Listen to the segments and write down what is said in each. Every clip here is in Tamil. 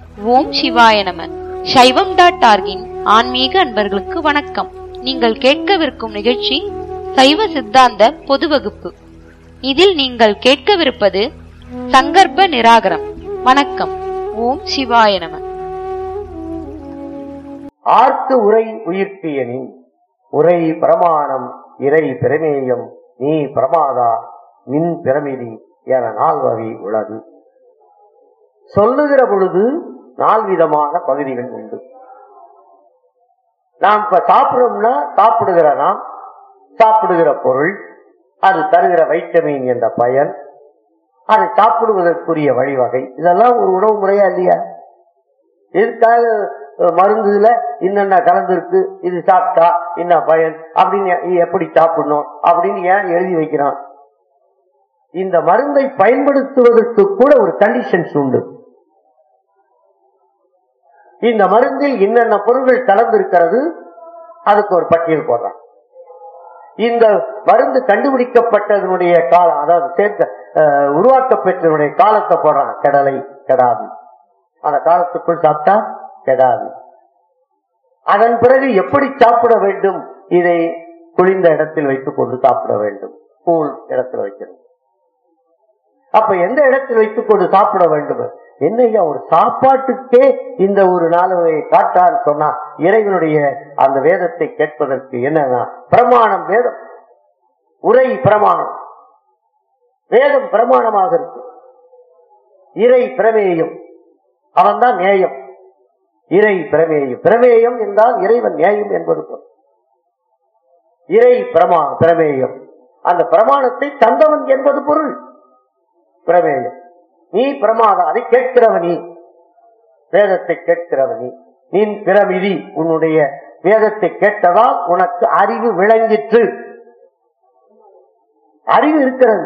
ஓம் சிவாய நம சைவம் டாட் ஆர்கின் ஆன்மீக அன்பர்களுக்கு வணக்கம் நீங்கள் கேட்கவிருக்கும் நிகழ்ச்சி சைவ சித்தாந்த பொது வகுப்பு இதில் நீங்கள் கேட்கவிருப்பது சங்கற்ப நிராகரம் வணக்கம் ஓம் சிவாய நம ஆர்க்கு உரை உயிர்ப்பியனி உரை பிரமாணம் இறை பிரமேயம் நீ பிரமாதா நின் பிரமிதி என நால்வகை உள்ளது சொல்லுகிற பொழுது நால்விதமான பகுதிகள் உண்டு நாம் இப்ப சாப்பிடுறோம்னா சாப்பிடுகிற நாம் சாப்பிடுகிற பொருள் அது தருகிற வைட்டமின் என்ற பயன் அதை சாப்பிடுவதற்குரிய வழிவகை இதெல்லாம் ஒரு உணவு முறையா இல்லையா இதுக்காக அஹ், மருந்துல இன்னென்ன கலந்துருக்கு இது சாப்பிட்டா என்ன பயன் அப்படின்னு எ- எப்படி சாப்பிடணும் அப்படின்னு ஏன் எழுதி வைக்கிறான் இந்த மருந்தை பயன்படுத்துவதற்கு கூட ஒரு கண்டிஷன்ஸ் உண்டு இந்த மருந்தில் என்னென்ன பொருள்கள் கலந்திருக்கிறது அதுக்கு ஒரு பட்டியல் போடுறான் இந்த மருந்து கண்டுபிடிக்கப்பட்டதனுடைய காலம் அதாவது சேர்க்க அஹ், உருவாக்கப்பெற்றதனுடைய காலத்தை போடுறான் கெடலை கெடாது அந்த காலத்துக்குள் சாப்பிட்டா கெடாது அதன் பிறகு எப்படி சாப்பிட வேண்டும் இதை குளிர்ந்த இடத்தில் வைத்துக் கொண்டு சாப்பிட வேண்டும் கூழ் இடத்தில் வைக்கிறது அப்ப எந்த இடத்தில் வைத்துக் கொண்டு சாப்பிட வேண்டும் என்னையா ஒரு சாப்பாட்டுக்கே இந்த ஒரு நாளுவை காட்டான்னு சொன்னா இறைவனுடைய அந்த வேதத்தை கேட்பதற்கு என்னன்னா பிரமாணம் வேதம் உரை பிரமாணம் வேதம் பிரமாணமாக இருக்கு இறை பிரமேயம் அவன்தான் நேயம் இறை பிரமேயம் பிரமேயம் என்றால் இறைவன் நியாயம் என்பது பொருள். இறை பிரமா பிரமேயம் அந்த பிரமாணத்தை தந்தவன் என்பது பொருள் பிரமேயம் நீ பிரமாதம் அதை கேட்கிறவனி வேதத்தை கேட்கிறவனி நீ பிரமிதி உன்னுடைய வேதத்தை கேட்டதால் உனக்கு அறிவு விளங்கிற்று அறிவு இருக்கிறது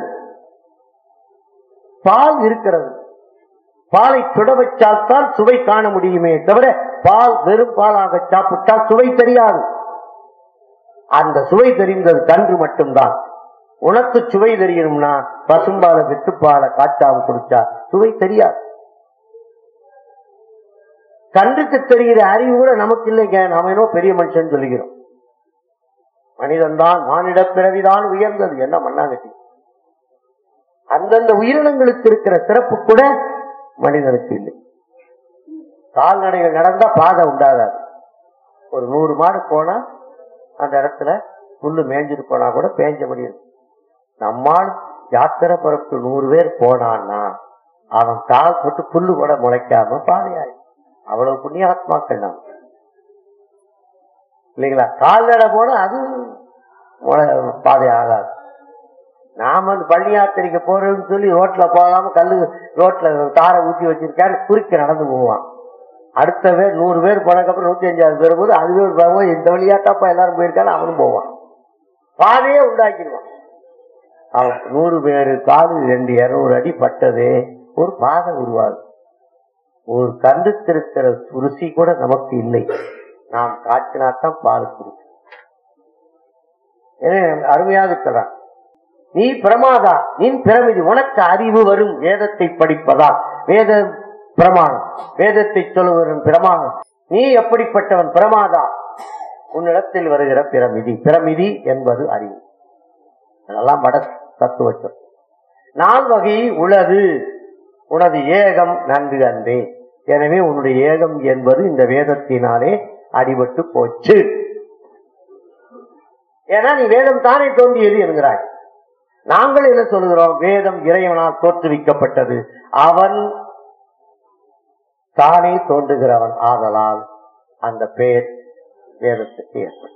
பால் இருக்கிறது பாலை சுட வச்சால் தான் சுவை காண முடியுமே தவிர பால் வெறும் பாலாக சாப்பிட்டால் சுவை தெரியாது அந்த சுவை தெரிந்தது கன்று மட்டும்தான் உனக்கு சுவை தெரியணும்னா பசும்பால வித்துப்பாலை காய்ச்சாம குடிச்சா சுவை தெரியாது கன்றுக்கு தெரிகிற அறிவு கூட நமக்கு இல்லைங்க நாம ಏನೋ பெரிய மனுஷன் சொல்லுகிறோம் மனிதன் தான் மானிட பிறவிதான் உயர்ந்தது என்ன மண்ணாங்கட்டி அந்தந்த உயிரினங்களுக்கு இருக்கிற சிறப்பு கூட மனிதனுக்கு இல்லை கால்நடைகள் நடந்தா பாதை உண்டாகாது ஒரு நூறு மாடு போனா அந்த இடத்துல புல்லு மேய்ஞ்சிட்டு போனா கூட பேஞ்ச முடியும் நம்மால் யாத்திரை பரப்பு நூறு பேர் போனான்னா அவன் கால் போட்டு புல்லு கூட முளைக்காம பாதையாய் அவ்வளவு புண்ணியாத்மாக்கள் நாம் இல்லைங்களா கால்நடை போனா அது முளை- பாதை ஆகாது நாம வந்து பள்ளி யாத்திரைக்கு போறோம்னு சொல்லி ரோட்ல போகாம கல்லு ரோட்ல தாரை ஊத்தி வச்சிருக்காரு குறுக்க நடந்து போவான் அடுத்த பேர் நூறு பேர் போனதுக்கப்புறம் நூத்தி அஞ்சாவது பேர் போது அதுவே ஒரு பாவம் இந்த வழியாத்தாப்பா எல்லாரும் போயிருக்காரு அவனும் போவான் பாதையே உண்டாக்கிடுவான் அவன் நூறு பேர் காலு ரெண்டு இருநூறு அடி பட்டதே ஒரு பாதை உருவாகுது ஒரு கண்டுத்திருக்கிற ருசி கூட நமக்கு இல்லை நாம் காட்டினாத்தான் பால் குடிக்கும் எனவே அருமையாக இருக்கிறான் நீ பிரமாதா நீ பிரமிதி உனக்கு அறிவு வரும் வேதத்தை படிப்பதால் வேத பிரமாணம் வேதத்தை சொல்லுவன் பிரமாணம் நீ எப்படிப்பட்டவன் பிரமாதா உன்னிடத்தில் வருகிற பிரமிதி பிரமிதி என்பது அறிவு அதெல்லாம் மட தத்துவச்சம் நான் வகை உளது உனது ஏகம் நன்கு அன்றே எனவே உன்னுடைய ஏகம் என்பது இந்த வேதத்தினாலே அடிபட்டு போச்சு ஏன்னா நீ வேதம் தானே தோன்றியது என்கிறாய் நாங்கள் என்ன சொல்கிறோம் வேதம் இறைவனால் தோற்றுவிக்கப்பட்டது அவன் தானே தோன்றுகிறவன் ஆதலால் அந்த பெயர் வேதத்துக்கு ஏற்பட்டது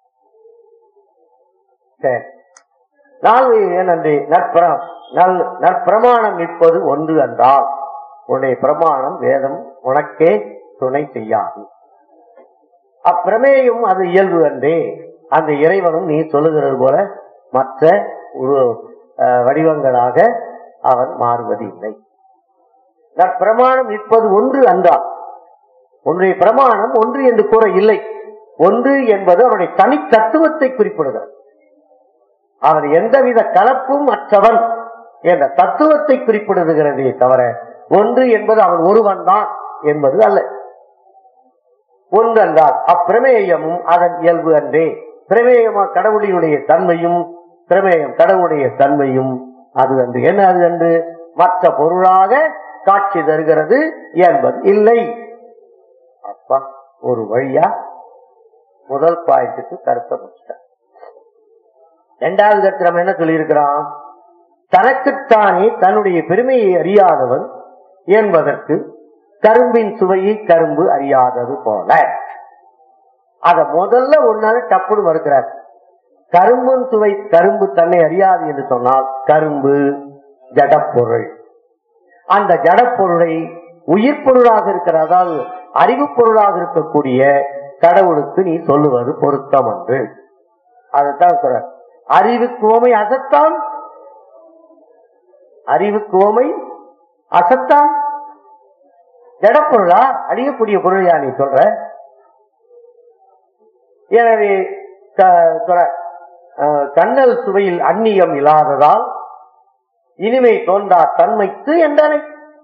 சரி நான்கு ஏனன்றி நற்பர நல் நற்பிரமாணம் நிற்பது ஒன்று என்றால் உன்னுடைய பிரமாணம் வேதம் உனக்கே துணை செய்யாது அப்பிரமேயம் அது இயல்பு அன்றே அந்த இறைவனும் நீ சொல்லுகிறது போல மற்ற உரு- அஹ் வடிவங்களாக அவன் மாறுவது இல்லை நற்பிரமாணம் நிற்பது ஒன்று அன்றா ஒன்றைய பிரமாணம் ஒன்று என்று கூற இல்லை ஒன்று என்பது அவனுடைய தனி தத்துவத்தை குறிப்பிடுகிறது அவன் எந்தவித கலப்பும் அற்றவன் என்ற தத்துவத்தை குறிப்பிடுகிறதே தவிர ஒன்று என்பது அவன் ஒருவன் தான் என்பது அல்ல ஒன்றென்றால் அப்பிரமேயமும் அதன் இயல்பு அன்றே பிரமேயமா கடவுளினுடைய தன்மையும் பிரமேயம் கடவுளுடைய தன்மையும் அது அன்று என்ன அது அன்று மற்ற பொருளாக காட்சி தருகிறது என்பது இல்லை அப்பா ஒரு வழியா முதல் பாயிண்ட்டுக்கு கருத்தை முடிச்சிட்டார் இரண்டாவது கருத்து நம்ம என்ன சொல்லியிருக்கிறோம் தனக்குத்தானே தன்னுடைய பெருமையை அறியாதவன் என்பதற்கு கரும்பின் சுவையை கரும்பு அறியாதது போல அத முதல்ல ஒரு நாள் டப்புன்னு மறுக்கிறார் கரும்பின் சுவை கரும்பு தன்னை அறியாது என்று சொன்னால் கரும்பு ஜடப்பொருள் அந்த ஜடப்பொருளை உயிர் பொருளாக இருக்கிற அதாவது அறிவு பொருளாக இருக்கக்கூடிய கடவுளுக்கு நீ சொல்லுவது பொருத்தம் என்று அதைத்தான் சொல்றார் அறிவுக்கு ஓமை அசத்தான் அறிவுக்கு ஓமை அசத்தான் ஜடப்பொருளா அழியக்கூடிய பொருளையா நீ சொல்ற எனவே க- சொல்ற, அஹ், கண்ணல் சுவையில் அந்நியம் இல்லாததால் இனிமை தோன்றா தன்மைத்து என்றனை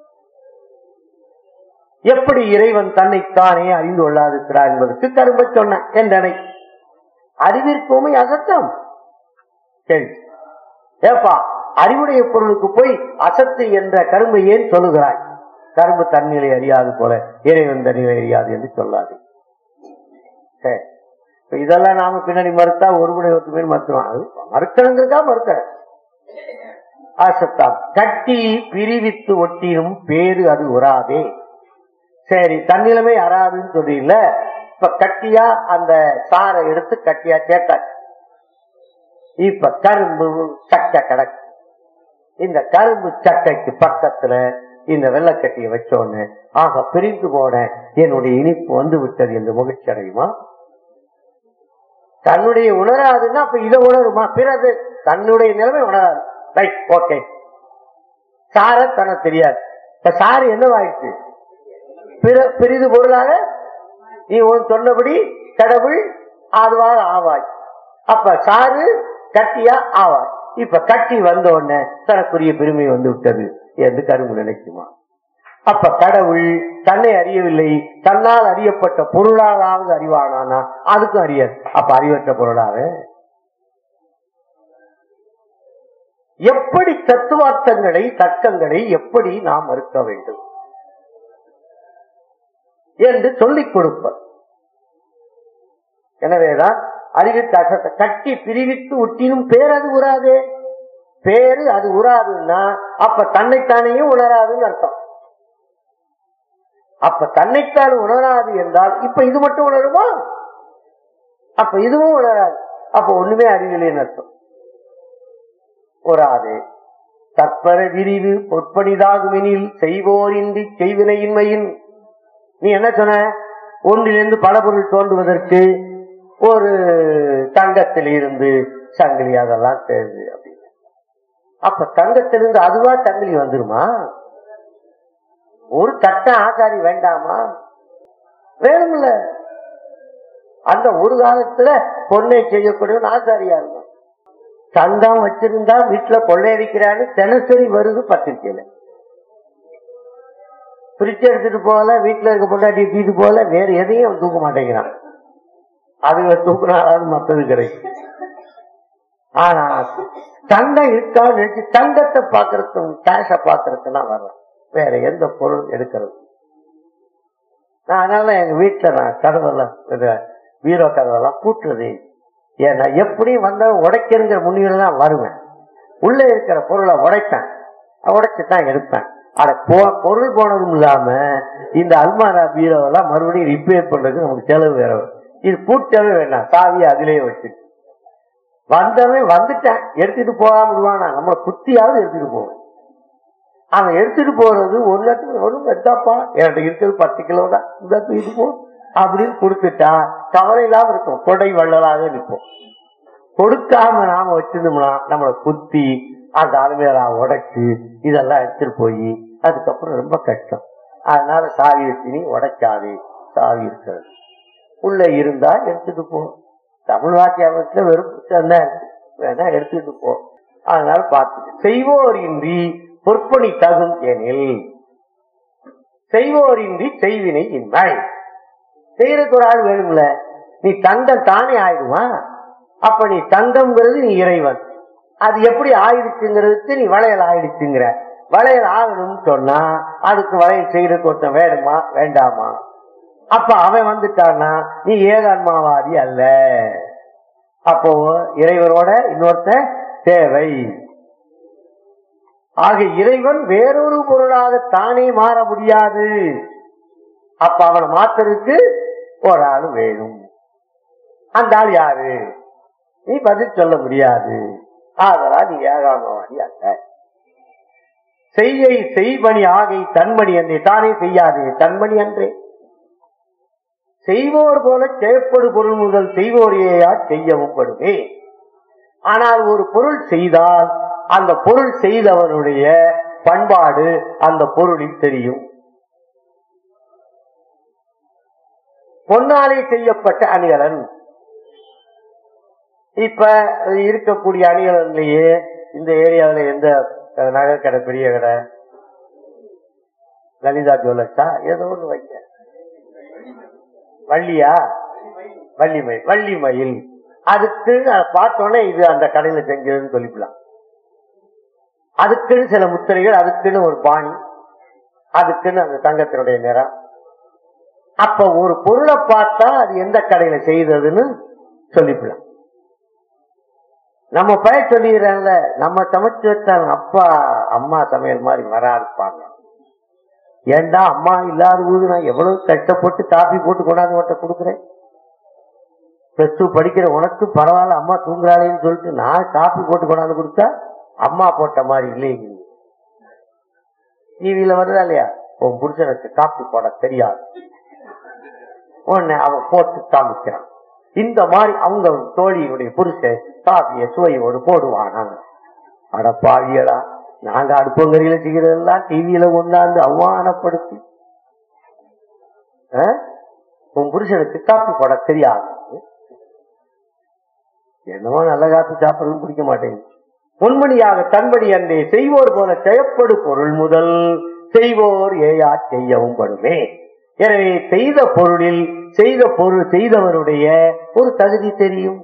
எப்படி இறைவன் தன்னைத்தானே அறிந்து கொள்ளாதிருக்கிறார் என்பதற்கு கரும்ப சொன்ன என்றனை அறிவிற்குமை அசத்தம் கேள்வி ஏப்பா அறிவுடைய பொருளுக்கு போய் அசத்து என்ற கரும்பை ஏன் சொல்லுகிறாய் கரும்பு தன்னிலை அறியாது போல இறைவன் தன்னிலை அறியாது என்று சொல்லாது சரி. இப்ப இதெல்லாம் நாம பின்னாடி மறுத்தா ஒருமுறை ஒருத்தமே மறுத்துவோம் அது மறுக்கணுங்கிறதா மறுக்கிற அசத்தாம் கட்டி பிரிவித்து ஒட்டினும் பேரு அது உராதே சரி தன்னிலைமை அறாதுன்னு சொல்றீங்கள இப்ப கட்டியா அந்த சாரை எடுத்து கட்டியா சேர்த்தாச்சு இப்ப கரும்பு சக்கை கிடக்கு இந்த கரும்பு சக்கைக்கு பக்கத்துல இந்த வெள்ளக்கட்டியை வச்சோன்னு ஆக பிரிந்து போன என்னுடைய இனிப்பு வந்து விட்டது என்று மகிழ்ச்சி அடையுமா தன்னுடைய உணராதுன்னா அப்ப இதை உணருமா பிறகு தன்னுடைய நிலைமை உணராது ரைட் ஓகே சார தனக்கு தெரியாது இப்ப சாரு என்னவாயிடுச்சு பிற- பிரிது பொருளாக நீ உன் சொன்னபடி கடவுள் ஆதுவாக ஆவாய் அப்ப சாரு கட்டியா ஆவாய் இப்ப கட்டி வந்த உடனே தனக்குரிய பெருமை வந்து விட்டது என்று கரும்பு நினைக்குமா அப்ப கடவுள் தன்னை அறியவில்லை தன்னால் அறியப்பட்ட பொருளாலாவது அறிவானானா அதுக்கும் அறியாது அப்ப அறிவற்ற பொருளாக எப்படி தத்துவார்த்தங்களை தர்க்கங்களை எப்படி நாம் மறுக்க வேண்டும் என்று சொல்லிக் கொடுப்பர் எனவேதான் அறிவித்த அசத்தை கட்டி பிரிவித்து ஒட்டினும் பேர் அது உறாதே பேரு அது உறாதுன்னா அப்ப தன்னைத்தானையும் உணராதுன்னு அர்த்தம் அப்ப தன்னைத்தான் உணராது என்றால் இப்ப இது மட்டும் உணருமா அப்ப இதுவும் உணராது அப்ப ஒண்ணுமே அறிவில்லைன்னு அர்த்தம் உறாதே தற்பர விரிவு பொற்பனிதாகுமெனில் செய்வோரின்றி செய்வினையின்மையின் நீ என்ன சொன்ன ஒன்றிலிருந்து பல பொருள் தோன்றுவதற்கு ஒரு தங்கத்தில் இருந்து சங்கிலி அதெல்லாம் தேவை அப்படின்னு அப்ப தங்கத்திலிருந்து அதுவா சங்கிலி வந்துருமா ஒரு தட்ட ஆசாரி வேண்டாமா வேணும்ல அந்த ஒரு காலத்துல பொண்ணை செய்யக்கூடிய ஆசாரியா இருக்கும் தங்கம் வச்சிருந்தா வீட்டுல கொள்ளையடிக்கிறான்னு தினசரி வருது பத்திரிக்கையில பிரிச்சு எடுத்துட்டு போகல வீட்டுல இருக்க பொண்டாட்டி தூக்கிட்டு போகல வேற எதையும் அவன் தூக்க மாட்டேங்கிறான் அதுகளை தூக்குனாலும் மத்தது கிடைக்கும் ஆனா தங்கம் இருக்கா நினைச்சு தங்கத்தை பாக்குறதுக்கும் கேஷ பாக்குறதுக்குன்னா வரலாம் வேற எந்த பொருள் எடுக்கிறது நான் அதனால எங்க வீட்டுல நான் கதவெல்லாம் இந்த பீரோ கதவெல்லாம் பூட்டுறது ஏன்னா எப்படியும் வந்தாலும் உடைக்கிறங்கிற முன்னிலை தான் வருவேன் உள்ள இருக்கிற பொருளை உடைப்பேன் உடைச்சு தான் எடுப்பேன் அட போ பொருள் போனதும் இல்லாம இந்த அல்மாரா பீரோவெல்லாம் மறுபடியும் ரிப்பேர் பண்றதுக்கு நமக்கு செலவு வேற வரும். இது பூட்டவே வேண்டாம் சாவி அதிலேயே வச்சு வந்தவன் வந்துட்டேன் எடுத்துட்டு போகாம விடுவானா நம்மளை குத்தியாவது எடுத்துட்டு போவேன் அவன் எடுத்துட்டு போறது ஒரு லட்சம் ஒரு எத்தாப்பா என்கிட்ட இருக்கிறது பத்து கிலோ தான் இந்த தூக்கிட்டு போ அப்படின்னு கொடுத்துட்டா கவலை இல்லாம இருக்கும் கொடை வள்ளலாக நிற்போம் கொடுக்காம நாம வச்சிருந்தோம்னா நம்மளை குத்தி அந்த அலுமையில உடைச்சு இதெல்லாம் எடுத்துட்டு போய் அதுக்கப்புறம் ரொம்ப கஷ்டம் அதனால சாவி வச்சு நீ உடைக்காதே சாவி இருக்கிறது உள்ள இருந்தா எடுத்துட்டு போ தமிழ் வாக்கியத்துல வெறும் புத்தகம் தான் இருக்கு வேணா எடுத்துட்டு போ அதனால பார்த்து செய்வோர் இன்றி பொற்பணி தகும் எனில் செய்வோரின்றி செய்வினை இன்மை செய்யறதுக்கு ஒரு ஆள் வேணும்ல நீ தங்கம் தானே ஆயிடுமா அப்ப நீ தங்கம்ங்கிறது நீ இறைவன் அது எப்படி ஆயிடுச்சுங்கிறதுக்கு நீ வளையல் ஆயிடுச்சுங்கிற வளையல் ஆகணும்னு சொன்னா அதுக்கு வளையல் செய்யறதுக்கு ஒருத்தன் வேணுமா வேண்டாமா அப்ப அவன் வந்துட்டான்னா நீ ஏகான்மாவாதி அல்ல அப்போ இறைவனோட இன்னொருத்தன் தேவை ஆக இறைவன் வேறொரு பொருளாக தானே மாற முடியாது அப்ப அவனை மாத்துறதுக்கு ஒரு ஆள் வேணும் அந்த ஆள் யாரு நீ பதில் சொல்ல முடியாது ஆதலால் நீ ஏகாமவாதி அல்ல செய்யை செய்பணி ஆகை தன்மணி அன்றே தானே செய்யாதே தன்மணி அன்றே செய்வோர் போல செயற்படு பொருள் முதல் செய்வோரையா செய்யவும் படுமே ஆனால் ஒரு பொருள் செய்தால் அந்த பொருள் செய்தவனுடைய பண்பாடு அந்த பொருளில் தெரியும் பொன்னாலே செய்யப்பட்ட அணிகலன் இப்ப இருக்கக்கூடிய அணிகலன்லயே இந்த ஏரியாவில் எந்த நகை கடை பெரிய கடை லலிதா ஜுவல்லர்ஸா ஏதோ ஒண்ணு வைக்க வள்ளியா வள்ளிமயில் வள்ளிமயில் அதுக்கு அதை பார்த்தோன்னே இது அந்த கடையில செஞ்சதுன்னு சொல்லிக்கலாம் அதுக்குன்னு சில முத்திரைகள் அதுக்குன்னு ஒரு பாணி அதுக்குன்னு அந்த தங்கத்தினுடைய நிறம் அப்ப ஒரு பொருளை பார்த்தா அது எந்த கடையில செய்ததுன்னு சொல்லிக்கலாம் நம்ம பயிர் சொல்லிடுறாங்கல்ல நம்ம சமைச்சு வச்சாங்க அப்பா அம்மா சமையல் மாதிரி வராதுப்பாங்க ஏண்டா அம்மா இல்லாத போது நான் எவ்வளவு கஷ்டப்பட்டு காப்பி போட்டு கொண்டாந்து உன்கிட்ட கொடுக்குறேன் பிளஸ் டூ படிக்கிற உனக்கு பரவாயில்ல அம்மா தூங்குறாளேன்னு சொல்லிட்டு நான் காப்பி போட்டு கொண்டாந்து கொடுத்தா அம்மா போட்ட மாதிரி இல்லைங்க டிவியில வருதா இல்லையா உன் புருஷனுக்கு காப்பி போட தெரியாது உடனே அவன் போட்டு காமிக்கிறான் இந்த மாதிரி அவங்க தோழியினுடைய புருஷன் காப்பிய சுவையோடு போடுவானாங்க அட பாவியடா நாங்க அடுப்பங்கரையில செய்யறதெல்லாம் டிவியில கொண்டாந்து அவமானப்படுத்தி ஆ? உன் புருஷனுக்கு காப்பி போட தெரியாது என்னமோ நல்ல காப்பி சாப்பிடறது பிடிக்க மாட்டேங்குது பொன்மணியாக தன்படி அன்றே செய்வோர் போல செயப்படு பொருள் முதல் செய்வோர் ஏயா செய்யவும் படுமே எனவே செய்த பொருளில் செய்த பொருள் செய்தவருடைய ஒரு தகுதி தெரியும்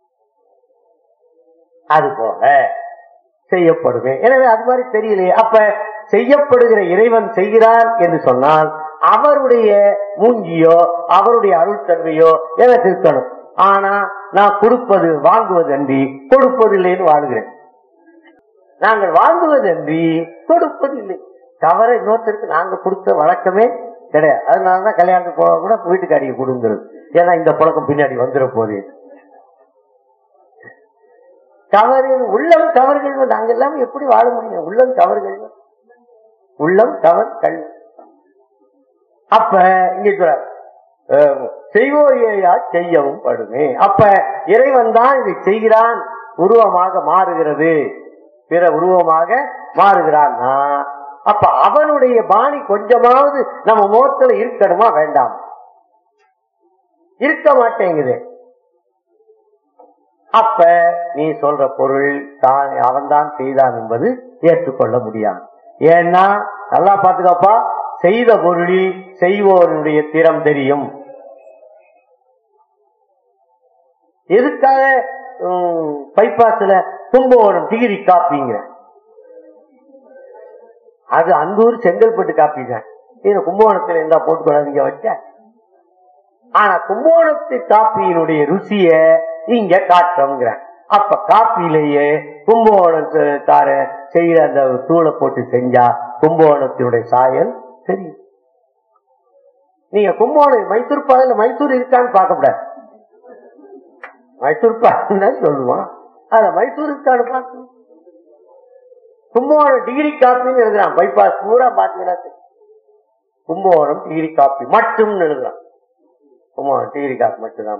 அது போல செய்யப்படுமே எனவே அது மாதிரி தெரியலையே அப்ப செய்யப்படுகிற இறைவன் செய்கிறான் என்று சொன்னால் அவருடைய மூஞ்சியோ அவருடைய அருள் தன்மையோ எனக்கு இருக்கணும் ஆனா நான் கொடுப்பது வாங்குவதன்றி கொடுப்பதில்லைன்னு வாழுகிறேன் நாங்கள் வாங்குவதன்றி கொடுப்பதில்லை தவற இன்னொருத்தருக்கு நாங்க கொடுத்த வழக்கமே கிடையாது அதனாலதான் கல்யாணத்துக்கு போக கூட வீட்டுக்காரிக்கு கொடுங்கிறது ஏன்னா இந்த பழக்கம் பின்னாடி வந்துட போதே தவறு உள்ளம் தவறுகள் நாங்க எல்லாம் எப்படி வாழ முடியும் உள்ளம் தவறுகள் உள்ளம் தவறு கல் அப்ப இங்க சொல்றார், அஹ், செய்வோரையா செய்யவும் படுமே அப்ப இறைவன் தான் இதை செய்கிறான் உருவமாக மாறுகிறது பிற உருவமாக மாறுகிறான்னா அப்ப அவனுடைய பாணி கொஞ்சமாவது நம்ம முகத்துல இருக்கணுமா வேண்டாம் இருக்க மாட்டேங்குது அப்ப நீ சொல்ற பொருள் தான் அவன் தான் செய்தான் என்பது ஏற்றுக்கொள்ள முடியாது ஏன்னா நல்லா பாத்துக்கப்பா செய்த பொருளில் செய்வோருடைய திறம் தெரியும் எதுக்காக பைபாஸ்ல கும்பகோணம் டிகிரி காப்பிங்கிற அது அந்த ஊர் செங்கல்பட்டு காப்பி தான் இது கும்பகோணத்துல இருந்தா போட்டுக்கூடாது வச்ச ஆனா கும்பகோணத்து காப்பியினுடைய ருசிய இங்க காட்டுறோங்கிற அப்ப காப்பிலேயே கும்பகோணத்துக்கார செய்யற அந்த தூளை போட்டு செஞ்சா கும்பகோணத்தினுடைய சாயல் தெரியும் நீங்க கும்பகோணம் மைசூர் பாதையில மைசூர் இருக்கான்னு பார்க்க கூடாது மைசூர் பாருன்னு சொல்லுவான் அத மைசூர் இருக்கான்னு பார்க்கணும் கும்பகோணம் டிகிரி காப்பின்னு எழுதுறான் பைபாஸ் பூரா பாத்தீங்கன்னா தெரியும். கும்பகோணம் டிகிரி காப்பி மட்டும் எழுதுறான் கும்பகோணம் டிகிரி காப்பி மட்டும்தான்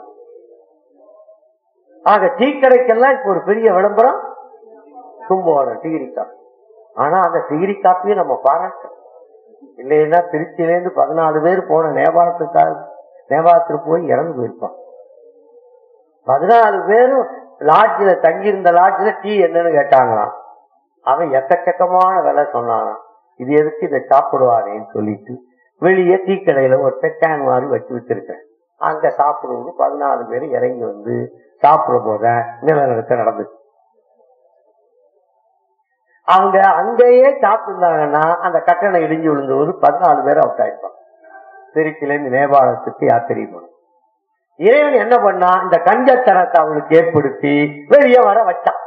ஆக டீ கடைக்கெல்லாம் இப்ப ஒரு பெரிய விளம்பரம் கும்பகோணம் டிகிரி காப்பி ஆனா அந்த டிகிரி காப்பியை நம்ம பாராட்டோம் இல்லைன்னா திருச்சியிலேருந்து பதினாலு பேர் போன நேபாளத்துக்காக நேபாளத்துக்கு போய் இறந்து போயிருப்பான் பதினாலு பேரும் லாட்ஜில தங்கியிருந்த லாட்ஜில டீ என்னன்னு கேட்டாங்களாம் அவன் எக்கச்சக்கமான விலை சொன்னானாம் இது எதுக்கு இதை சாப்பிடுவானேன்னு சொல்லிட்டு வெளியே டீக்கடையில ஒரு செக்கான் மாதிரி வச்சு வச்சிருக்கேன் அங்க சாப்பிடுறது பதினாலு பேர் இறங்கி வந்து சாப்பிட போத நிலநடுக்க நடந்துச்சு அவங்க அங்கேயே சாப்பிட்டுருந்தாங்கன்னா அந்த கட்டணம் இடிஞ்சு விழுந்தவர் பதினாலு பேர் அவுட் ஆயிருப்பாங்க திருச்சியிலேருந்து நேபாளத்துக்கு யாத்திரை போனோம் இறைவன் என்ன பண்ணா இந்த கஞ்சத்தனத்தை அவனுக்கு ஏற்படுத்தி வெளியே வர வச்சான்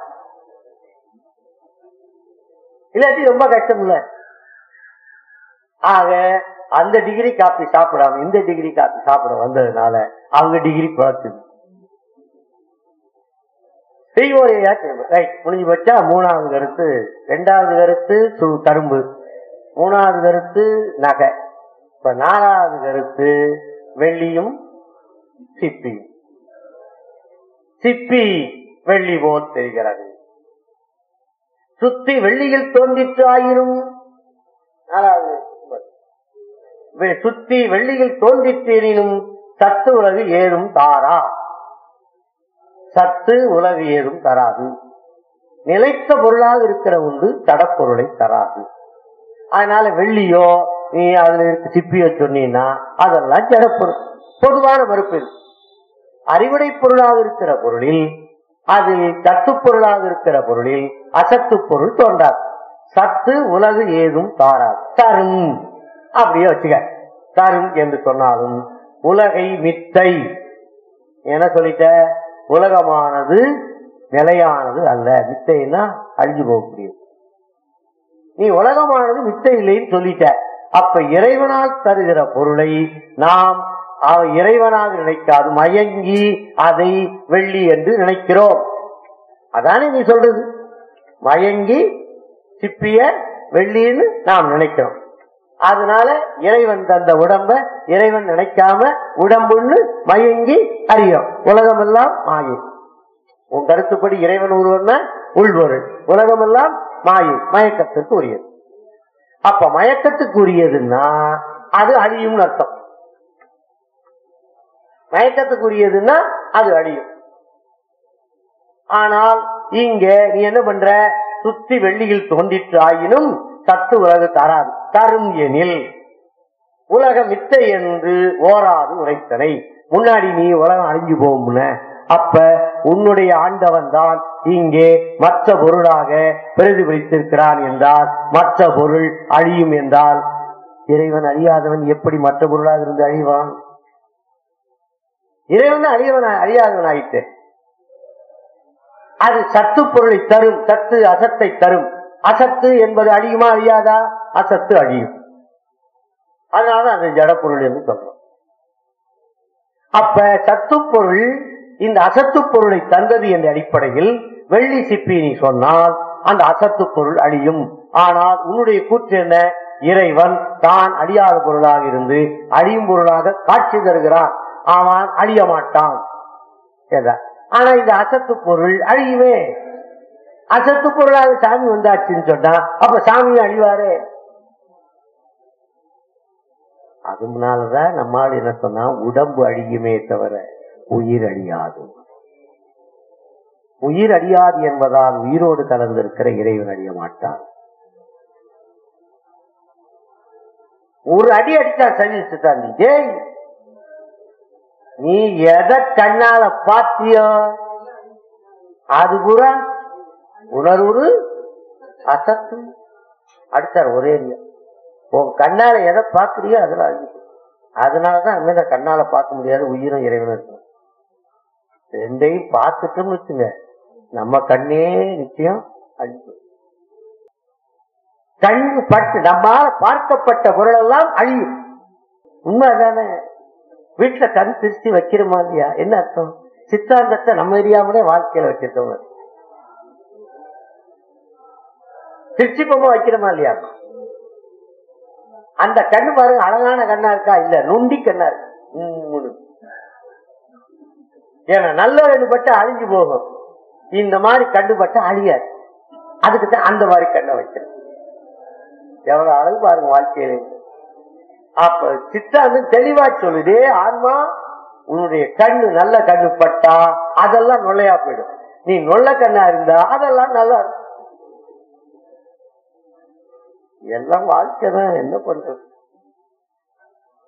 இல்லாட்டி ரொம்ப கஷ்டம் இல்ல ஆக அந்த டிகிரி காப்பி சாப்பிடாம இந்த டிகிரி காப்பி சாப்பிட வந்ததுனால அவங்க டிகிரி குறைச்சது ரைட் முடிஞ்சு வச்சா மூணாவது கருத்து ரெண்டாவது கருத்து சு- கரும்பு மூணாவது கருத்து நகை இப்ப நாலாவது கருத்து வெள்ளியும் சிப்பி சிப்பி வெள்ளி போல் தெரிகிறது சுத்தி வெள்ளியில் தோன்றிற்று ஆயினும் நாலாவது வெ- சுத்தி வெள்ளியில் தோன்றிற்றேனும் சத்து உலகு ஏதும் தாரா சத்து உலகு ஏதும் தராது நிலைத்த பொருளாக இருக்கிற உண்டு தடப்பொருளை தராது அதனால வெள்ளியோ நீ அதுல இருக்க சிப்பியோ சொன்னீங்கன்னா அதெல்லாம் ஜடப்பொருள் பொதுவான மறுப்பு இது. அறிவுடை பொருளாக இருக்கிற பொருளில் அது சத்து பொருளாக இருக்கிற பொருளில் அசத்து பொருள் தோன்றாது சத்து உலகு ஏதும் தாராது தரும் அப்படியே வச்சுக்க தரும் என்று சொன்னாலும் உலகை மித்தை என்ன சொல்லிட்ட உலகமானது நிலையானது அல்ல மித்தைன்னா அழிஞ்சு போகக்கூடியது நீ உலகமானது மித்தை இல்லைன்னு சொல்லிட்ட அப்ப இறைவனால் தருகிற பொருளை நாம் அவ இறைவனாக நினைக்காது மயங்கி அதை வெள்ளி என்று நினைக்கிறோம் அதானே நீ சொல்றது மயங்கி சிப்பிய வெள்ளின்னு நாம் நினைக்கிறோம் அதனால இறைவன் தந்த உடம்ப இறைவன் நினைக்காம உடம்புன்னு மயங்கி அறியும் உலகமெல்லாம் மாயை உன் கருத்துப்படி இறைவன் ஒருவன் உள்பொருள் உலகமெல்லாம் மாயை மயக்கத்திற்கு உரியது அப்ப மயக்கத்துக்கு உரியதுன்னா அது அழியும்னு அர்த்தம் மயக்கத்துக்குரியதுன்னா அது அழியும் ஆனால் இங்க நீ என்ன பண்ற சுத்தி வெள்ளியில் தோன்றிற்று ஆயினும் சத்து உலகு தராது தரும் எனில் உலக மித்தை என்று ஓராது உரைத்தனை முன்னாடி நீ உலகம் அழிஞ்சு போகும்ன அப்ப உன்னுடைய ஆண்டவன் தான் இங்கே மற்ற பொருளாக பிரதிபலித்திருக்கிறான் என்றால் மற்ற பொருள் அழியும் என்றால் இறைவன் அழியாதவன் எப்படி மற்ற பொருளாக இருந்து அழிவான் இறைவன் தான் அழியவன் அழியாதவன் ஆயிட்டு அது சத்து பொருளை தரும் சத்து அசத்தை தரும் அசத்து என்பது அழியுமா அழியாதா அசத்து அழியும் அதனால அது ஜடப்பொருள் என்று சொல்றோம் அப்ப சத்து பொருள் இந்த அசத்து பொருளை தந்தது என்ற அடிப்படையில் வெள்ளி சிப்பி நீ சொன்னால் அந்த அசத்து பொருள் அழியும் ஆனால் உன்னுடைய கூற்று என்ன இறைவன் தான் அழியாத பொருளாக இருந்து அழியும் பொருளாக காட்சி தருகிறான் அவன் அழிய மாட்டான் என்றார். ஆனா இந்த அசத்து பொருள் அழியுமே அசத்து பொருளாக சாமி வந்தாச்சுன்னு சொன்னா அப்ப சாமி அழிவாரே அது முன்னாலதான் நம்மால் என்ன சொன்னா உடம்பு அழியுமே தவிர உயிர் அழியாது உயிர் அழியாது என்பதால் உயிரோடு கலந்திருக்கிற இறைவன் அழிய மாட்டான் ஒரு அடி அடிச்சா சரி சித்தாந்தி ஜெய் நீ எதை கண்ணால பாத்தியோ அது பூரா உணர்வு அசத்து அடிச்சார் ஒரே அடியா. உன் கண்ணால எதை பாக்குறியோ அதுல அழிஞ்சு அதனாலதான் இனிமே கண்ணால பார்க்க முடியாது உயிரும் இறைவனும் இருக்கும் ரெண்டையும் பார்த்துட்டோம்னு வச்சுங்க நம்ம கண்ணே நிச்சயம் அழிஞ்சு கண்ணு பட்டு நம்மால பார்க்கப்பட்ட பொருள் எல்லாம் அழியும் உண்மைதானே வீட்டுல கண் திருச்சி வைக்கிறோமா இல்லையா என்ன அர்த்தம் சித்தாந்தத்தை நம்ம எரியாமலே வாழ்க்கையில வச்சிருக்கோங்க திருச்சி பொம்மை வைக்கிறோமா இல்லையா அந்த கண்ணு பாருங்க அழகான கண்ணா இருக்கா இல்ல நுண்டி கண்ணா இருக்கு உம்முன்னு. ஏன்னா நல்ல கண்ணு பட்டா அழிஞ்சு போகும் இந்த மாதிரி கண்ணு பட்டா அழியாது அதுக்கு தான் அந்த மாதிரி கண்ணை வைக்கிறேன் எவ்வளவு அழகு பாருங்க வாழ்க்கையில அப்ப சித்தாந்தம் தெளிவா சொல்லுதே ஆன்மா உன்னுடைய கண்ணு நல்ல கண்ணு பட்டா அதெல்லாம் நொல்லையா போயிடும் நீ நொல்ல கண்ணா இருந்தா அதெல்லாம் நல்லா இருக்கும் எல்லாம் வாழ்க்கை தான் என்ன பண்றது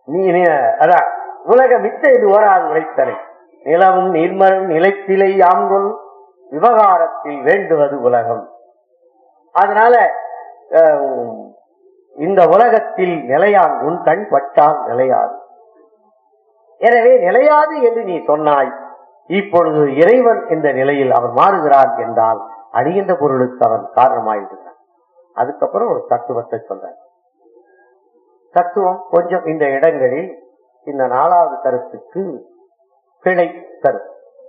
நீ நீ- அதான் உலக மித்த இது ஓராது உரைத்தனை நிலவும் நீர்மரும் நிலைத்திலை யாங்கொல் விவகாரத்தில் வேண்டுவது உலகம் அதனால அஹ், இந்த உலகத்தில் நிலையான் உன் கண் பட்டால் நிலையாது எனவே நிலையாது என்று நீ சொன்னாய் இப்பொழுது இறைவன் என்ற நிலையில் அவன் மாறுகிறான் என்றால் அழிகின்ற பொருளுக்கு அவன் காரணமாயிருக்கிறான் அதுக்கப்புறம் ஒரு தத்துவத்தை சொல்றான் தத்துவம் கொஞ்சம் இந்த இடங்களில் இந்த நாலாவது கருத்துக்கு பிழை கருத்து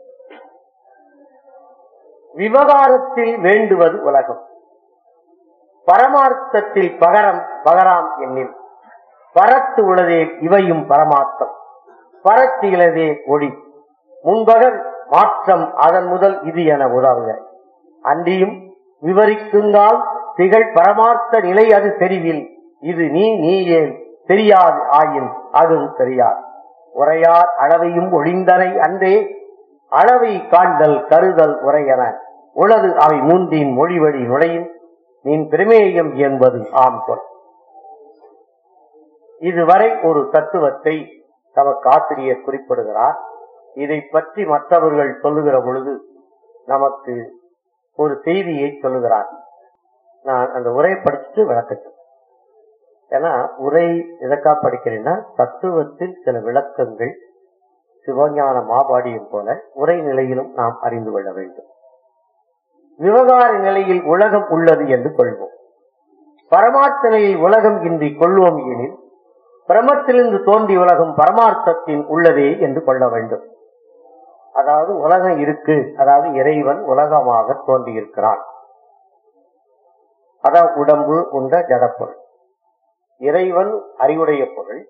விவகாரத்தில் வேண்டுவது உலகம் பரமார்த்தத்தில் பகரம் பகராம் எண்ணில் பரத்து உளதே இவையும் பரமார்த்தம் பரத்து இலதே ஒளி முன்பகல் மாற்றம் அதன் முதல் இது என உதவுக அன்றியும் விவரிக்குங்கால் திகழ் பரமார்த்த நிலை அது தெரிவில் இது நீ நீ ஏன் தெரியாது ஆயின் அதுவும் தெரியாது உரையார் அளவையும் ஒளிந்தனை அன்றே அளவை காண்டல் கருதல் உரையன உளது அவை மூன்றின் மொழிவழி நுழையும் நின் பிரமேயம் என்பது ஆம் சொல் இதுவரை ஒரு தத்துவத்தை நமக்கு ஆசிரியர் குறிப்பிடுகிறார் இதை பற்றி மற்றவர்கள் சொல்லுகிற பொழுது நமக்கு ஒரு செய்தியை சொல்லுகிறார் நான் அந்த உரை படிச்சுட்டு விளக்கட்டும் ஏன்னா உரை எதற்கா படிக்கிறேன்னா தத்துவத்தில் சில விளக்கங்கள் சிவஞான மாபாடியம் போல உரை நிலையிலும் நாம் அறிந்து கொள்ள வேண்டும் விவகார நிலையில் உலகம் உள்ளது என்று கொள்வோம் பரமார்த்த நிலையில் உலகம் இன்றி கொள்வோம் எனில் பிரமத்திலிருந்து தோன்றிய உலகம் பரமார்த்தத்தின் உள்ளதே என்று கொள்ள வேண்டும் அதாவது உலகம் இருக்கு அதாவது இறைவன் உலகமாக தோன்றியிருக்கிறான் அதான் உடம்பு உண்ட ஜடப்பொருள் இறைவன் அறிவுடைய பொருள்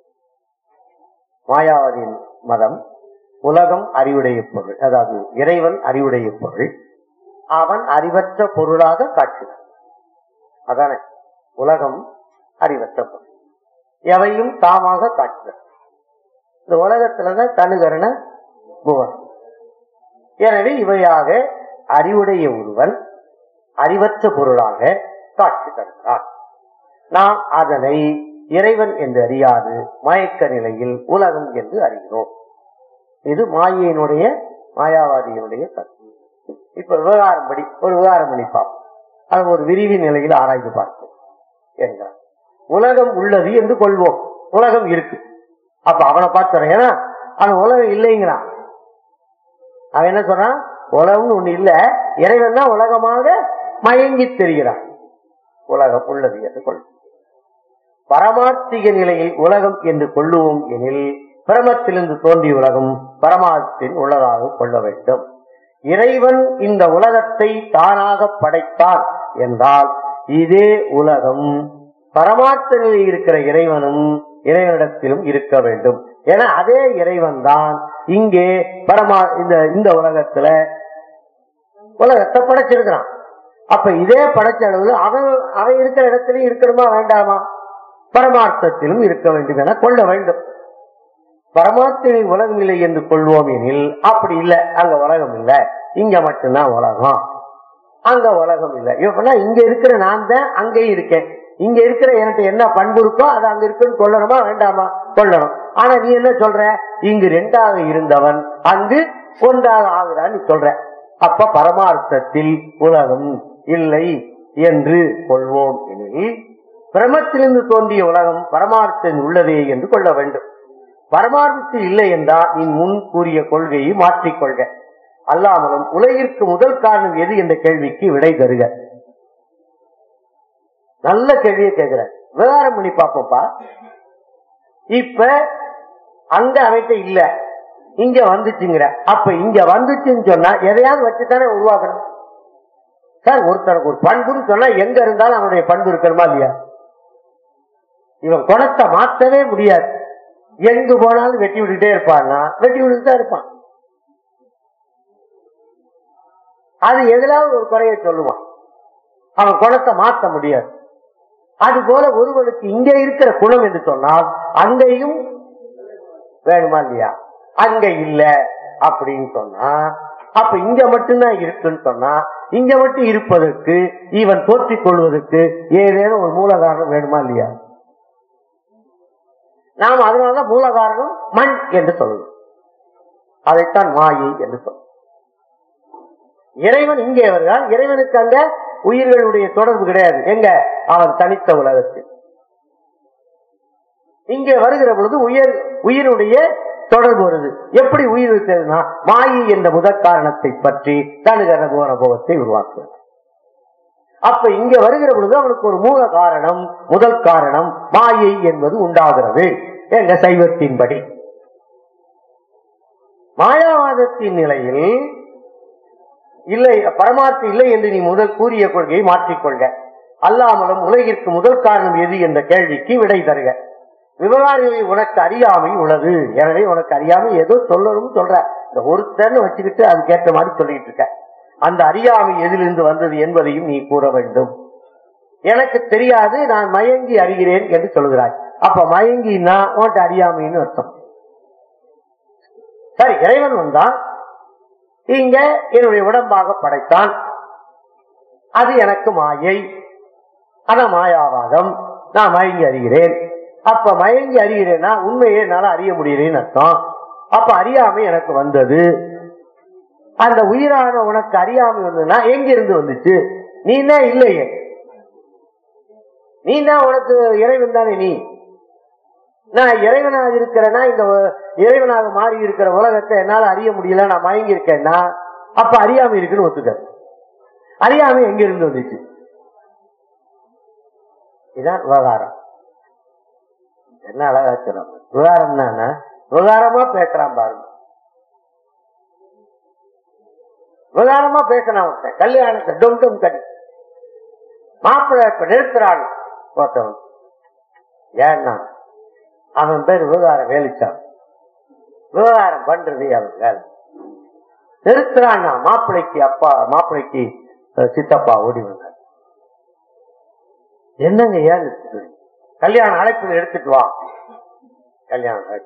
மாயாவதியின் மதம் உலகம் அறிவுடைய பொருள் அதாவது இறைவன் அறிவுடைய பொருள் அவன் அறிவற்ற பொருளாக காட்சிதான் அதானே உலகம் அறிவற்ற பொருள் எவையும் தாமாக காட்சிதான் இந்த உலகத்துலதான் தனுகரண புவன் எனவே இவையாக அறிவுடைய ஒருவன் அறிவற்ற பொருளாக காட்சி தருகிறான் நாம் அதனை இறைவன் என்று அறியாது மயக்க நிலையில் உலகம் என்று அறிகிறோம் இது மாயையினுடைய மாயாவாதியினுடைய தத்துவம் இப்ப விவகாரம் படி ஒரு விவகாரம் பண்ணி பார்ப்போம் அது ஒரு விரிவு நிலையில் ஆராய்ந்து பார்ப்போம் என்கிறார் உலகம் உள்ளது என்று கொள்வோம் உலகம் இருக்கு அப்ப அவனை பார்த்து ஏன்னா அவன் உலகம் இல்லைங்கிறான் அவன் என்ன சொல்றான் உலகம்னு ஒண்ணு இல்ல இறைவன் தான் உலகமாக மயங்கி தெரிகிறான் உலகம் உள்ளது என்று கொள்வோம் பரமார்த்திக நிலையில் உலகம் என்று கொள்ளுவோம் எனில் பிரமத்திலிருந்து தோன்றிய உலகம் பரமார்த்தின் உள்ளதாக கொள்ள வேண்டும் இறைவன் இந்த உலகத்தை தானாக படைத்தான் என்றால் இதே உலகம் பரமார்த்த நிலையில் இருக்கிற இறைவனும் இறைவனிடத்திலும் இருக்க வேண்டும் ஏன்னா அதே இறைவன் தான் இங்கே பரமா இந்த இந்த உலகத்துல உலகத்தை படைச்சிருக்கிறான் அப்ப இதே படைச்ச அளவுல அவன் அவன் இருக்கிற இடத்திலும் இருக்கணுமா வேண்டாமா பரமார்த்தத்திலும் இருக்க வேண்டும் என கொள்ள வேண்டும் பரமார்த்தினை உலகம் இல்லை என்று கொள்வோம் எனில் அப்படி இல்லை அங்க உலகம் இல்லை இங்க மட்டும்தான் உலகம் அங்க உலகம் இல்லை இப்பனா இங்க இருக்கிற நான் தான் அங்கேயும் இருக்கேன் இங்க இருக்கிற எனக்கு என்ன பண்பு இருக்கோ அது அங்க இருக்குன்னு கொள்ளணுமா வேண்டாமா கொள்ளணும் ஆனா நீ என்ன சொல்ற இங்கு ரெண்டாக இருந்தவன் அங்கு ஒன்றாக ஆகுறான்னு நீ சொல்ற அப்ப பரமார்த்தத்தில் உலகம் இல்லை என்று கொள்வோம் எனில் பிரமத்திலிருந்து தோன்றிய உலகம் பரமார்த்தம் உள்ளதே என்று கொள்ள வேண்டும் பரமார்த்தத்தில் இல்லை என்றால் நீ முன் கூறிய கொள்கையை மாற்றிக்கொள்க அல்லாமலும் உலகிற்கு முதல் காரணம் எது என்ற கேள்விக்கு விடை தருக நல்ல கேள்வியை கேட்கிற விவகாரம் பண்ணி பார்ப்போம்ப்பா இப்ப அங்க அவன்கிட்ட இல்ல இங்க வந்துச்சுங்கிற அப்ப இங்க வந்துச்சுன்னு சொன்னா எதையாவது வச்சுத்தானே உருவாக்கணும் சார் ஒருத்தருக்கு ஒரு பண்புன்னு சொன்னா எங்க இருந்தாலும் அவனுடைய பண்பு இருக்கணுமா இல்லையா இவன் குணத்தை மாத்தவே முடியாது எங்கு போனாலும் வெட்டி விட்டுட்டே இருப்பான்னா வெட்டி விட்டுட்டு தான் இருப்பான் அது எதிலாவது ஒரு குறைய சொல்லுவான் அவன் குணத்தை மாத்த முடியாது அது போல ஒருவனுக்கு இங்க இருக்கிற குணம் என்று சொன்னால் அங்கேயும் வேணுமா இல்லையா அங்க இல்ல அப்படின்னு சொன்னா அப்ப இங்க மட்டும்தான் இருக்குன்னு சொன்னா இங்க மட்டும் இருப்பதற்கு இவன் தோற்றிக் கொள்வதற்கு ஏதேனும் ஒரு மூல காரணம் வேணுமா இல்லையா நாம் அதனாலதான் மூல காரணம் மண் என்று சொல்லுவோம் அதைத்தான் மாயை என்று சொல்லுவோம் இறைவன் இங்கே வருகிறான் இறைவனுக்கு அந்த உயிர்களுடைய தொடர்பு கிடையாது எங்க அவன் தனித்த உலகத்தில் இங்கே வருகிற பொழுது உயிர் உயிருடைய தொடர்பு வருது எப்படி உயிர் இருக்கிறதுனா மாயை என்ற முதற் காரணத்தை பற்றி தனுகர அனுபவத்தை உருவாக்குவது அப்ப இங்க வருகிற பொழுது அவனுக்கு ஒரு மூல காரணம் முதல் காரணம் மாயை என்பது உண்டாகிறது என்ற சைவத்தின்படி மாயாவாதத்தின் நிலையில் இல்லை பரமார்த்த இல்லை என்று நீ முதல் கூறிய கொள்கையை மாற்றிக்கொள்க அல்லாமலும் உலகிற்கு முதல் காரணம் எது என்ற கேள்விக்கு விடை தருக விவகாரங்களில் உனக்கு அறியாமை உள்ளது எனவே உனக்கு அறியாமை ஏதோ சொல்லணும் சொல்ற இந்த ஒருத்தர்னு வச்சுக்கிட்டு அதுக்கேற்ற மாதிரி சொல்லிட்டு இருக்க அந்த அறியாமை எதிலிருந்து வந்தது என்பதையும் நீ கூற வேண்டும் எனக்கு தெரியாது நான் மயங்கி அறிகிறேன் என்று சொல்கிறாய் அப்ப மயங்கினா உன்ட்ட அறியாமைன்னு அர்த்தம் சரி இறைவன் வந்தான் இங்க என்னுடைய உடம்பாக படைத்தான் அது எனக்கு மாயை ஆனா மாயாவாதம் நான் மயங்கி அறிகிறேன் அப்ப மயங்கி அறிகிறேன்னா உண்மையை என்னால அறிய முடியலன்னு அர்த்தம் அப்ப அறியாமை எனக்கு வந்தது அந்த உயிரான உனக்கு அறியாமை வந்ததுன்னா எங்கிருந்து வந்துச்சு நீ தான் இல்லையே நீ தான் உனக்கு இறைவன் தானே நீ நான் இறைவனாக இருக்கிறேன்னா இந்த உ- இறைவனாக மாறி இருக்கிற உலகத்தை என்னால அறிய முடியல நான் மயங்கி இருக்கேன்னா அப்ப அறியாமை இருக்குன்னு ஒத்துக்க அறியாமை எங்க இருந்து வந்துச்சு இதான் விவகாரம் என்ன அழகா சொல்றாங்க விவகாரம்னா விவகாரமா பேசுறான் பாருங்க விவகாரமா பேசினான் ஒருத்தன் கல்யாணத்தை டும் டும் கட்டி மாப்பிள்ளை இப்ப நிறுத்துறான் ஒருத்தவன் ஏன்னா அவன் பேர் விவகாரம் வேலிச்சான் விவகாரம் பண்றது அவன் வேலை நிறுத்துறான்னா மாப்பிள்ளைக்கு அப்பா மாப்பிள்ளைக்கு அஹ், சித்தப்பா ஓடி வந்தார் என்னங்க ஏன் நிறுத்துறீங்க? கல்யாண அழைப்பு எடுத்துட்டு வா கல்யாணம் அழைப்பு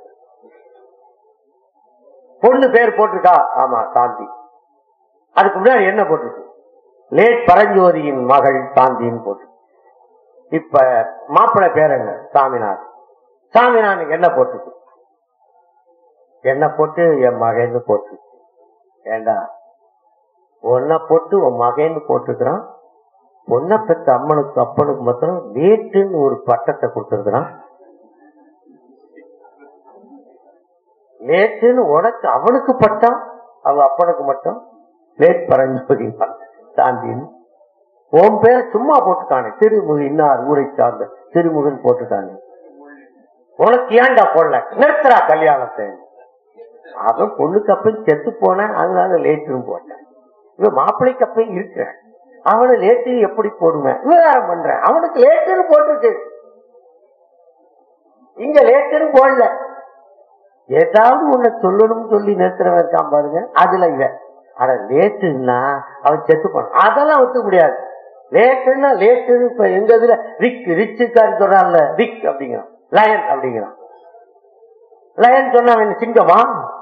பொண்ணு பேர் போட்டிருக்கா ஆமா சாந்தி அதுக்கு முன்னாடி என்ன போட்டிருக்கு லேட் பரஞ்சோதியின் மகள் சாந்தின்னு போட்டு இப்ப மாப்பிள்ளை பேர் என்ன சாமிநாத் சாமிநாதனுக்கு என்ன போட்டுருக்கு என்ன போட்டு என் மகன்னு போட்டு ஏண்டா உன்னை போட்டு உன் மகன்னு போட்டுக்கிறான் பொண்ணை பெற்ற அம்மனுக்கு அப்பனுக்கு மாத்திரம் லேட்டுன்னு ஒரு பட்டத்தை கொடுத்துருக்கிறான் லேட்டுன்னு உனக்கு அவனுக்கு பட்டம் அவ அப்பனுக்கு மட்டும் லேட் பரஞ்சோதி சாந்தின்னு உன் பேர் சும்மா போட்டுக்கானே திருமுக இன்னார் ஊரை சார்ந்த திருமுகன் போட்டுக்கானே உனக்கு ஏன்டா போடல நிறுத்துறா கல்யாணத்தை அவன் பொண்ணுக்கு அப்பையும் செத்து போனேன் அதனால லேட்டுன்னு போட்டேன் இவன் மாப்பிள்ளைக்கு அப்பையும் இருக்கிற அவனை லேட்டுன்னு எப்படி போடுவேன் விவகாரம் பண்றேன் அவனுக்கு லேட்டுன்னு போட்டிருக்கு இங்க லேட்டுன்னு போடல ஏதாவது உன்னை சொல்லணும்னு சொல்லி நிறுத்துறவன் இருக்கான் பாருங்க அதுல இவன் ஆனா லேட்டுன்னா அவன் செத்து போனான் அதெல்லாம் ஒத்துக்க முடியாது லேட்டுன்னா லேட்டுன்னு இப்ப எங்க இதுல ரிக் ரிச்சுக்காரன் சொல்றான்ல ரிக் அப்படிங்கிறான் லயன் அப்படிங்கிறான் லயன் சொன்னா அவன் சிங்கமா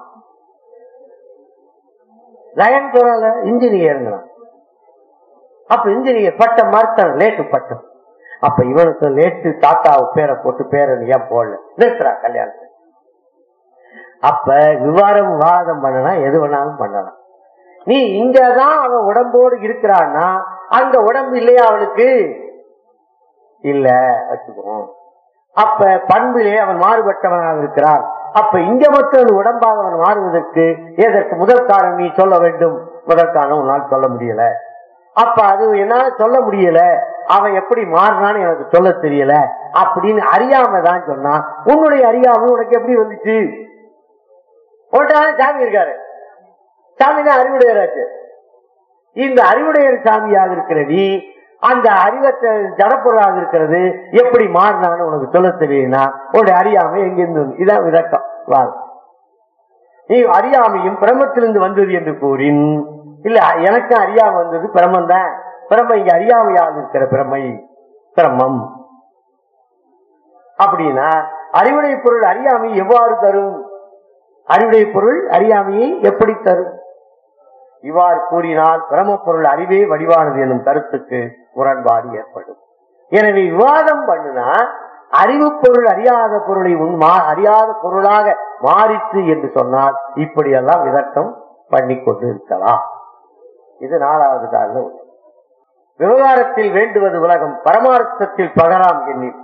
லயன் சொன்னால இன்ஜினியருங்கிறான் அப்ப இன்ஜினியர் பட்டம் மறுத்தான் லேட்டு பட்டம் அப்ப இவனுக்கு லேட்டு தாத்தாவு பேரை போட்டு பேரன் ஏன் போடல நிறுத்துறா கல்யாணத்தை அப்ப விவாரம் விவாதம் பண்ணலாம் எது வேணாலும் பண்ணலாம் நீ இங்கதான் அவன் உடம்போடு இருக்கிறான்னா அந்த உடம்பு இல்லையா அவனுக்கு இல்ல வச்சுக்குவோம் அப்ப பண்பிலே அவன் மாறுபட்டவனாக இருக்கிறான் அப்ப இங்க மட்டும் அந்த உடம்பாக அவன் மாறுவதற்கு எதற்கு முதல் காரணம் நீ சொல்ல வேண்டும் முதல் காரணம் உன்னால் சொல்ல முடியல அப்ப அது என்னால சொல்ல முடியல அவன் எப்படி மாறினான்னு எனக்கு சொல்ல தெரியல அப்படின்னு அறியாம தான் சொன்னான் உன்னுடைய அறியாமை உனக்கு எப்படி வந்துச்சு உன்கிட்ட சாமி இருக்காரு சாமி தான் அறிவுடையராச்சு இந்த அறிவுடையர் சாமியாக இருக்கிற நீ அந்த அறிவற்ற ஜடப்பொருளாக இருக்கிறது எப்படி மாறினான்னு உனக்கு சொல்ல தெரியும்னா உன்னுடைய அறியாமை எங்கிருந்து வந்து- இதான் விளக்கம் வாதம் நீ அறியாமையும் பிரமத்திலிருந்து வந்தது என்று கூறின் இல்ல எனக்கு அறியாமை வந்தது பிரமம் தான் பிரம்ம இங்க அறியாமையாக இருக்கிற பிரமை பிரம்மம் அப்படின்னா அறிவுடைய பொருள் அறியாமை எவ்வாறு தரும் அறிவுடைய பொருள் அறியாமையை எப்படி தரும் இவ்வாறு கூறினால் பிரம பொருள் அறிவே வடிவானது எனும் கருத்துக்கு முரண்பாடு ஏற்படும் எனவே விவாதம் பண்ணுனா அறிவு பொருள் அறியாத பொருளை உன் மா- அறியாத பொருளாக மாறிற்று என்று சொன்னால் இப்படியெல்லாம் விதக்கம் பண்ணி கொண்டு இருக்கலாம் இது நாலாவது காரணம் ஒன்று. விவகாரத்தில் வேண்டுவது உலகம் பரமார்த்தத்தில் பகராம் எண்ணில்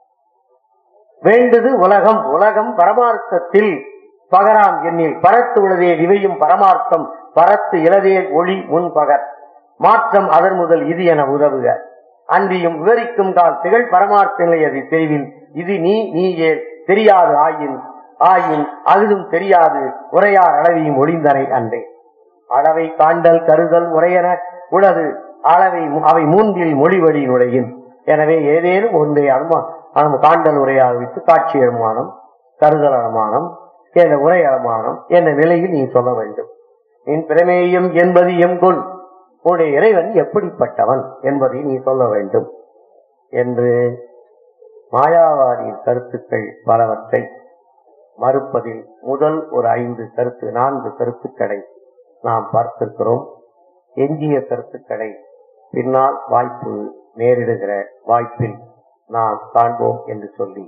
வேண்டுது உலகம் உலகம் பரமார்த்தத்தில் பகராம் எண்ணில் பரத்து உளதே இவையும் பரமார்த்தம் பரத்து இளதே ஒளி முன் பகர் மாற்றம் அதன் முதல் இது என உதவுக அன்றியும் விவரிக்கும் கால் திகழ் பரமார்த்த நிலையது தெரிவின் இது நீ நீ ஏன் தெரியாது ஆயின் ஆயின் அகுதும் தெரியாது உரையார் அளவையும் ஒளிந்தனை அன்றே அளவை காண்டல் கருதல் உரையென உளது அளவை அவை மூன்றில் மொழிவழி நுழையின் எனவே ஏதேனும் ஒன்றை அனுமா அனு காண்டல் உரையாக வைத்து காட்சி அனுமானம் கருதல் அனுமானம் என்ற உரை அனுமானம் என்ற நிலையில் நீ சொல்ல வேண்டும் நின் பிரமேயம் என்பது எங்கொல் உன்னுடைய இறைவன் எப்படிப்பட்டவன் என்பதை நீ சொல்ல வேண்டும் என்று மாயாவாதியின் கருத்துக்கள் பலவற்றை மறுப்பதில் முதல் ஒரு ஐந்து கருத்து நான்கு கருத்துக்களை நாம் பார்த்திருக்கிறோம் எஞ்சிய கருத்துக்களை பின்னால் வாய்ப்பு நேரிடுகிற வாய்ப்பில் நாம் காண்போம் என்று சொல்லி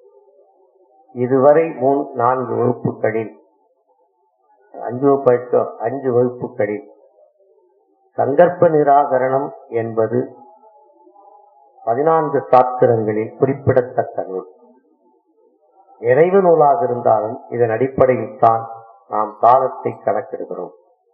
இதுவரை மூணு நான்கு வகுப்புகளில் அஞ்சு வகுப்பு அஞ்சு வகுப்புகளில் சங்கற்ப நிராகரணம் என்பது பதினான்கு சாத்திரங்களில் குறிப்பிடத்தக்க நூல் நிறைவு நூலாக இருந்தாலும் இதன் அடிப்படையில் தான் நாம் காலத்தை கணக்கிடுகிறோம்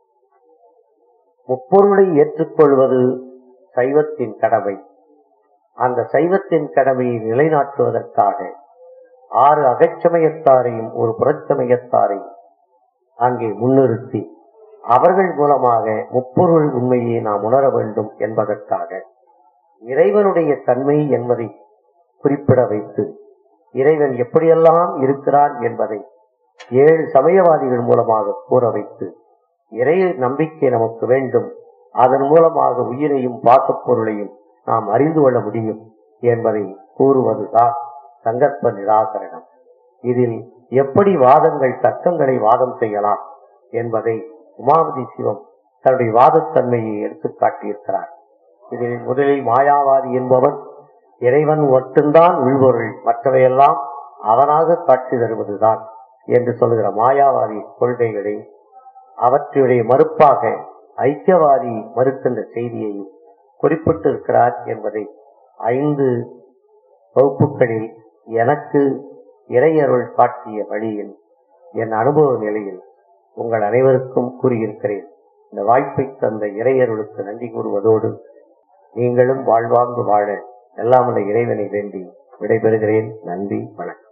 முப்பொருளை ஏற்றுக்கொள்வது சைவத்தின் கடமை அந்த சைவத்தின் கடமையை நிலைநாட்டுவதற்காக ஆறு அகச்சமயத்தாரையும் ஒரு புறச்சமயத்தாரையும் அங்கே முன்னிறுத்தி அவர்கள் மூலமாக முப்பொருள் உண்மையை நாம் உணர வேண்டும் என்பதற்காக இறைவனுடைய தன்மை என்பதை குறிப்பிட வைத்து இறைவன் எப்படியெல்லாம் இருக்கிறான் என்பதை ஏழு சமயவாதிகள் மூலமாக கூற வைத்து இறை நம்பிக்கை நமக்கு வேண்டும் அதன் மூலமாக உயிரையும் பாசப்பொருளையும் நாம் அறிந்து கொள்ள முடியும் என்பதை கூறுவதுதான் சங்கற்ப நிராகரணம் இதில் எப்படி வாதங்கள் தர்க்கங்களை வாதம் செய்யலாம் என்பதை உமாவதி சிவம் தன்னுடைய வாதத்தன்மையை எடுத்துக் காட்டியிருக்கிறார் இதில் முதலில் மாயாவாதி என்பவன் இறைவன் மட்டும்தான் உள்பொருள் மற்றவையெல்லாம் அவனாக காட்சி தருவதுதான் என்று சொல்லுகிற மாயாவாதி கொள்கைகளை அவற்றுடைய மறுப்பாக ஐக்கியவாதி மறுக்கின்ற செய்தியையும் குறிப்பிட்டிருக்கிறார் என்பதை ஐந்து வகுப்புகளில் எனக்கு இறையருள் காட்டிய வழியில் என் அனுபவ நிலையில் உங்கள் அனைவருக்கும் கூறியிருக்கிறேன் இந்த வாய்ப்பை தந்த இறையருளுக்கு நன்றி கூறுவதோடு நீங்களும் வாழ்வாங்கு வாழ எல்லாமல்ல இறைவனை வேண்டி விடைபெறுகிறேன் நன்றி வணக்கம்